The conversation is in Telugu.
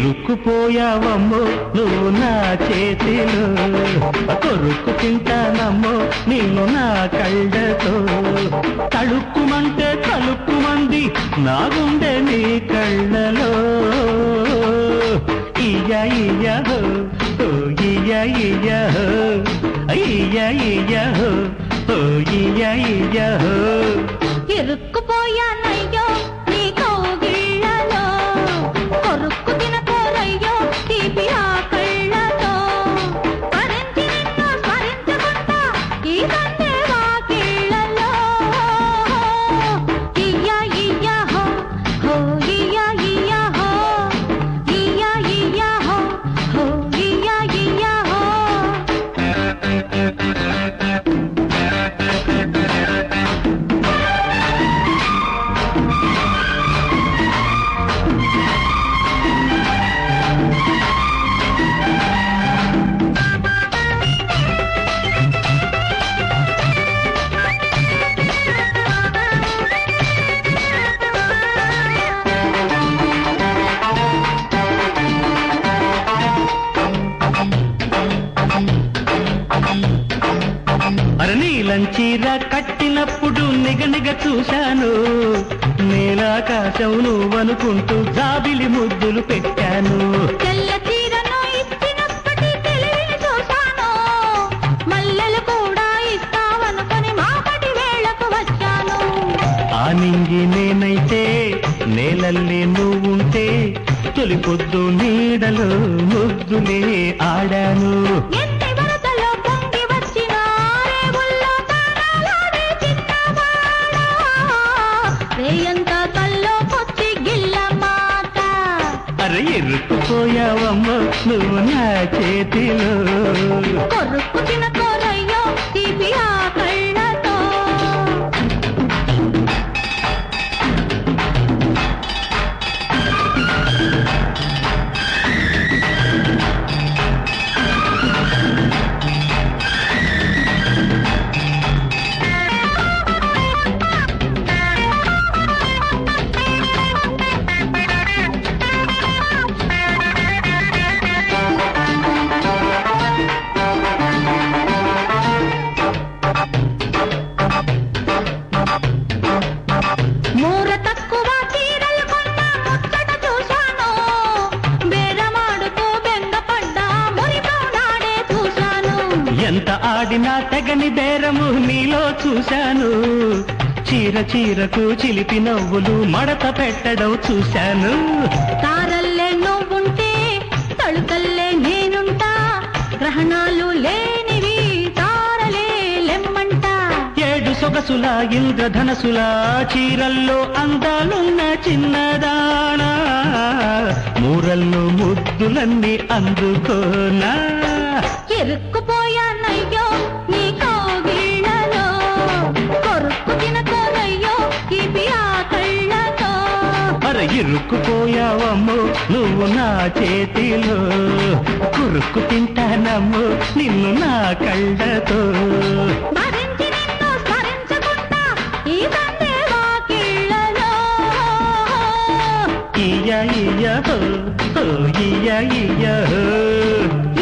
ఇరుక్కుపోయావమ్మో నువ్వు నా చేతిలో కొరుక్కు తింటానమ్మో నేను నా కళ్ళతో తడుక్కుమంటే తలుక్కుమంది నా గుండె నీ కళ్ళలో ఇయ్య ఇయ్య హో ఓ ఇయ్య ఇయ్య హో ఇయ్య ఇయ్య హో ఓ ఇయ్య ఇయ్య హో ఇరుక్కుపోయానయ్యో నీ కౌగిళ్ళలో కొరుక్కు తినకోరయ్యో తీపి ఆ కళ్ళతో స్మరించి నిన్ను స్మరించుకుంటా ఈ సందే వాకిళ్ళలో ఇయ్య ఇయ్య హో హో ఇయ్య ఇయ్య హో ఇయ్య ఇయ్య హో హో ఇయ్య ఇయ్య హో అరే నీలం చీర కట్టినప్పుడు నిగనిగ చూశాను నేలాకాశం నువ్వనుకుంటూ జాబిలి ముద్దులు పెట్టాను తెల్ల చీరను ఇచ్చినప్పటి తెలివిని చూశాను మల్లెలు కూడా ఇస్తావనుకొని మాపటి వేళకు వచ్చాను ఆ నింగి నేనైతే నేలల్లే నువ్వుంటే తొలి పొద్దు నీడలో ముద్దులే ఆడాను ఎన్ని వరదలో పొంగి వచ్చిన రేవుల్లో తానాలాడే చిన్నవాడా రేయంత కల్లో కొచ్చి గిల్ల మాట అరే ఇరుక్కుపోయావమ్మ నువ్వు నా చేతిలో కొరుక్కు తిన కోరయ్యో తీపి ఆ కళ్ళతో మూర తక్కువ చీరలు కొన్న ముచ్చట చూశాను బేరమాడుతూ బెంగపడ్డా మురిపోనాడే చూశాను ఎంత ఆడినా తెగని బేరము నీలో చూశాను చీర చీరకు చిలిపి నవ్వులు మడత పెట్టడం చూశాను తారల్లే నువ్వుంటే తళుకల్లే నేనుంటా గ్రహణాలు లేనివి తారలే లెమ్మంటా ఏడు సొగసుల ఇంద్రధనసుల చీరల్లో అందాలున్న చిన్నదానా మూరల్లో ముద్దులన్నీ అందుకోనా ఇరుక్కుపోయానయ్యో నీ కౌగిళ్ళలో కొరుక్కు తిన కోరయ్యో ఇవి ఆ కళ్ళతో అర ఇరుక్కుపోయావమ్మో నువ్వు నా చేతిలో కురుక్కు తింటానమ్మో నిన్ను నా కళ్ళతో భరించి నిన్ను స్మరించుకుంటా ఈ సందే వాకిళ్ళలో ఇయ్య ఇయ్య హో, హో, ఇయ్య ఇయ్య హో.